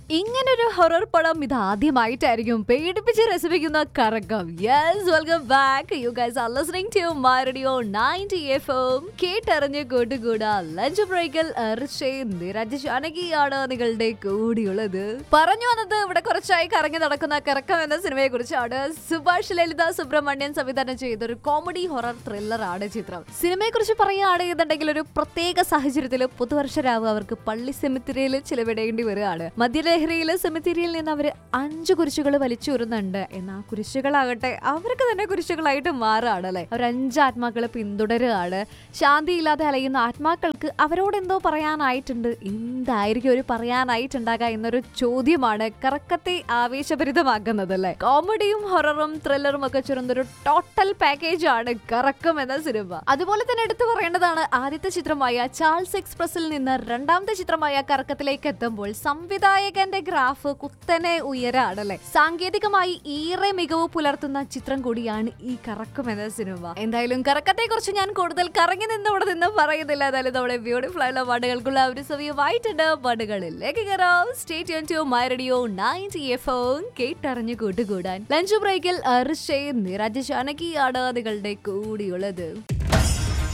ഇങ്ങനൊരു ഹൊറർ പടം ഇത് ആദ്യമായിട്ടായിരിക്കും പേടിപ്പിച്ച് രസിപ്പിക്കുന്ന കറക്കം yes welcome back you guys are listening to my radio 90 FM കേട്ടറിഞ്ഞ് കൂട്ടുകൂടാ ലഞ്ച് ബ്രേക്കിൽ നിരജ് ജാനകിയാണ് നിങ്ങളുടെ കൂടിയുള്ളത് പറഞ്ഞു വന്നത് ഇവിടെ കുറച്ചായി കറങ്ങി നടക്കുന്ന കറക്കം എന്ന സിനിമയെ കുറിച്ചാണ് സുഭാഷ് ലളിത സുബ്രഹ്മണ്യൻ സംവിധാനം ചെയ്ത ഒരു കോമഡി ഹൊറർ ത്രില്ലർ ആണ് ചിത്രം സിനിമയെ കുറിച്ച് പറയുകയാണെന്നുണ്ടെങ്കിൽ ഒരു പ്രത്യേക സാഹചര്യത്തിൽ പുതുവർഷരാവ് അവർക്ക് പള്ളി സെമിത്തിരിയിൽ ചിലവിടേണ്ടി വരികയാണ് മദ്യലഹരിയിലെ സെമിത്തിരിയിൽ നിന്ന് അവർ അഞ്ചു കുരിശുകൾ വലിച്ചൂരുന്നുണ്ട് എന്നാൽ ആ കുരിശുകളാകട്ടെ അവർക്ക് തന്നെ കുരിശുകളായിട്ട് മാറുകയാണ് അല്ലെ അവർ അഞ്ച് ആത്മാക്കളെ പിന്തുടരുകയാണ് ശാന്തിയില്ലാതെ അലയുന്ന ആത്മാക്കൾക്ക് അവരോട് എന്തോ പറയാനായിട്ടുണ്ട് എന്തായിരിക്കും ഒരു പറയാനായിട്ടുണ്ടാകുക എന്നൊരു ചോദ്യമാണ് കറക്കത്തെ ആവേശഭരിതമാക്കുന്നത് അല്ലെ കോമഡിയും ഹൊററും ത്രില്ലറും ഒക്കെ ചുരുന്നൊരു ടോട്ടൽ പാക്കേജ് ആണ് കറക്കം എന്ന സിനിമ അതുപോലെ തന്നെ എടുത്തു പറയേണ്ടതാണ് ആദ്യത്തെ ചിത്രമായ ചാൾസ് എക്സ്പ്രസിൽ നിന്ന് രണ്ടാമത്തെ ചിത്രമായ കറക്കത്തിലേക്ക് എത്തുമ്പോൾ സംവിധായകന്റെ ഗ്രാഫ് കുത്തനെ ഉയരാണല്ലേ സാങ്കേതികമായി ഏറെ മികവ് പുലർത്തുന്ന ചിത്രം കൂടിയാണ് ഈ കറക്കം എന്ന സിനിമ എന്തായാലും കറക്കത്തെ കുറിച്ച് ഞാൻ കൂടുതൽ കറങ്ങി നിന്ന് ഇവിടെ നിന്ന് പറയുന്നില്ല എന്തായാലും നമ്മുടെ ബ്യൂട്ടിഫുൾ ആയിട്ടുള്ള പാട്ടുകൾക്കുള്ള ഒരു സമയമായിട്ടുണ്ട് പാട്ടുകളിലേക്ക് കയറാം state to my radio ninety F കേട്ടറിഞ്ഞു കൂട്ടുകൂടാൻ ലഞ്ച് ബ്രേക്കിൽ അർഷേ നിരജ് ജാനകിയാണ് നിങ്ങളുടെ കൂടിയുള്ളത്